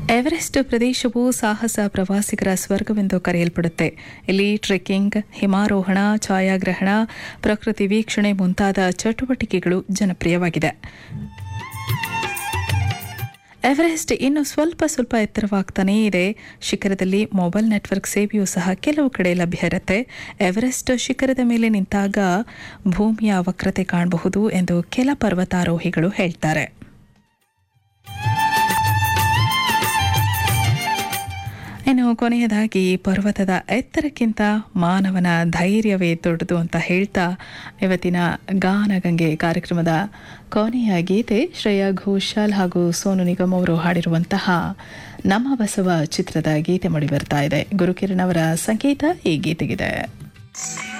Everest ಪ್ರದೇಶವು ಸಾಹಸ ಪ್ರವಾಸಿಗರ ಸ್ವರ್ಗವೆಂದು ಕರೆಯಲ್ಪಡುತ್ತೆ ಇಲ್ಲಿ ಟ್ರೆಕ್ಕಿಂಗ್ ಹಿಮಾರೋಹಣ ಛಾಯಾಗ್ರಹಣ ಪ್ರಕೃತಿ ವೀಕ್ಷಣೆ ಮುಂತಾದ ಚಟುವಟಿಕೆಗಳು ಜನಪ್ರಿಯವಾಗಿದೆ ಎವರೆಸ್ಟ್ ಇನ್ನು ಸ್ವಲ್ಪ ಸ್ವಲ್ಪ ಎತ್ತರವಾಗ್ತಾನೇ ಇದೆ ಶಿಖರದಲ್ಲಿ ಮೊಬೈಲ್ ನೆಟ್ವರ್ಕ್ ಸೇವೆಯೂ ಸಹ ಕೆಲವು ಕಡೆ ಲಭ್ಯ ಇರುತ್ತೆ ಎವರೆಸ್ಟ್ ಶಿಖರದ ಮೇಲೆ ನಿಂತಾಗ ಭೂಮಿಯ ವಕ್ರತೆ ಕಾಣಬಹುದು ಎಂದು ಕೆಲ ಪರ್ವತಾರೋಹಿಗಳು ಹೇಳ್ತಾರೆ ಇನ್ನು ಕೊನೆಯದಾಗಿ ಪರ್ವತದ ಎತ್ತರಕ್ಕಿಂತ ಮಾನವನ ಧೈರ್ಯವೇ ದೊಡ್ಡದು ಅಂತ ಹೇಳ್ತಾ ಇವತ್ತಿನ ಗಾನಗಂಗೆ ಕಾರ್ಯಕ್ರಮದ ಕೊನೆಯ ಗೀತೆ ಶ್ರೇಯಾ ಘೋಷಾಲ್ ಹಾಗೂ ಸೋನು ನಿಗಮ್ ಅವರು ಹಾಡಿರುವಂತಹ ನಮ್ಮ ಬಸವ ಚಿತ್ರದ ಗೀತೆ ಮೂಡಿ ಬರ್ತಾ ಇದೆ ಗುರುಕಿರಣ್ ಅವರ ಸಂಗೀತ ಈ ಗೀತೆಗಿದೆ